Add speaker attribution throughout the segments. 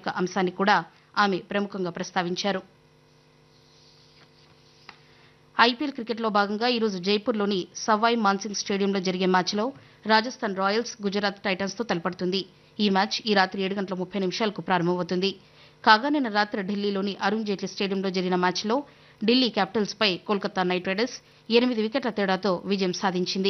Speaker 1: సామాజిక అంశాన్ని కూడా ఆమె ప్రముఖంగా ప్రస్తావించారు ఐపీఎల్ క్రికెట్లో భాగంగా ఈరోజు జైపూర్లోని సవాయ్ మాన్సింగ్ స్టేడియంలో జరిగే మ్యాచ్లో రాజస్థాన్ రాయల్స్ గుజరాత్ టైటన్స్తో తలపడుతుంది ఈ మ్యాచ్ ఈ రాత్రి ఏడు గంటల ముప్పై నిమిషాలకు ప్రారంభమవుతుంది కాగా నిన్న రాత్రి ఢిల్లీలోని అరుణ్ జైట్లీ స్టేడియంలో జరిగిన మ్యాచ్లో ఢిల్లీ క్యాపిటల్స్ పై కోల్కతా నైట్ రైడర్స్ ఎనిమిది వికెట్ల తేడాతో విజయం సాధించింది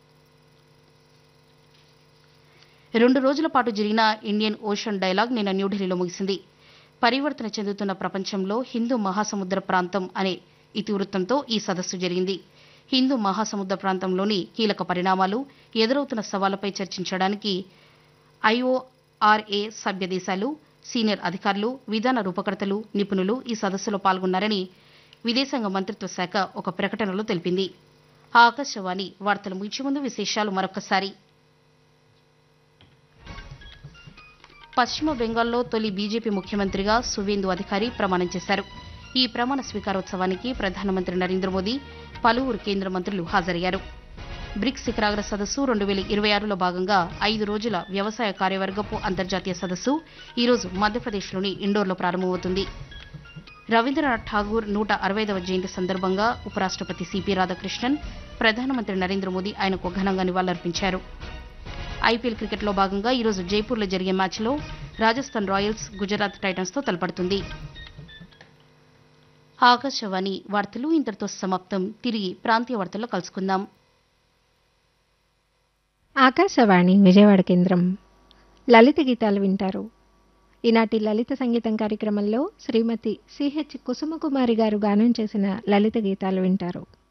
Speaker 1: రెండు రోజుల పాటు జరిగిన ఇండియన్ ఓషన్ డైలాగ్ నిన్న న్యూఢిల్లీలో ముగిసింది పరివర్తన చెందుతున్న ప్రపంచంలో హిందూ మహాసముద్ర ప్రాంతం అనే ఇతివృత్తంతో ఈ సదస్సు జరిగింది హిందూ మహాసముద్ర ప్రాంతంలోని కీలక పరిణామాలు ఎదురవుతున్న సవాళ్లపై చర్చించడానికి ఐఓఆర్ఏ సభ్య దేశాలు సీనియర్ అధికారులు విధాన రూపకర్తలు నిపుణులు ఈ సదస్సులో పాల్గొన్నారని విదేశాంగ మంత్రిత్వ శాఖ ఒక ప్రకటనలో తెలిపింది ఆకాశవాణి వార్తలు ముగించే ముందు విశేషాలు మరొకసారి పశ్చిమ బెంగాల్లో తొలి బీజేపీ ముఖ్యమంత్రిగా సువేందు అధికారి ప్రమాణం చేశారు ఈ ప్రమాణ స్వీకారోత్సవానికి ప్రధానమంత్రి నరేంద్ర మోదీ పలువురు కేంద్ర మంత్రులు హాజరయ్యారు బ్రిక్స్ శిఖరాగ్ర సదస్సు రెండు వేల ఇరవై ఆరులో భాగంగా ఐదు రోజుల వ్యవసాయ కార్యవర్గపు అంతర్జాతీయ సదస్సు ఈరోజు మధ్యప్రదేశ్లోని ఇండోర్లో ప్రారంభమవుతుంది రవీంద్రనాథ్ ఠాగూర్ నూట అరవైదవ జయంతి సందర్భంగా ఉపరాష్ట్రపతి సిపి రాధాకృష్ణన్ ప్రధానమంత్రి నరేంద్ర మోదీ ఆయనకు ఘనంగా నివాళులర్పించారు ఐపీఎల్ క్రికెట్లో భాగంగా ఈరోజు జైపూర్లో జరిగే మ్యాచ్లో రాజస్థాన్ రాయల్స్ గుజరాత్ టైటన్స్తో తలపడుతుంది ఆకాశవాణి వార్తలు ఇంతటితో సమాప్తం తిరిగి ప్రాంతీయ వార్తల్లో కలుసుకుందాం
Speaker 2: ఆకాశవాణి విజయవాడ కేంద్రం లలిత గీతాలు వింటారు ఈనాటి లలిత సంగీతం కార్యక్రమంలో శ్రీమతి సిహెచ్ కుసుమకుమారి గారు గానం చేసిన లలిత గీతాలు వింటారు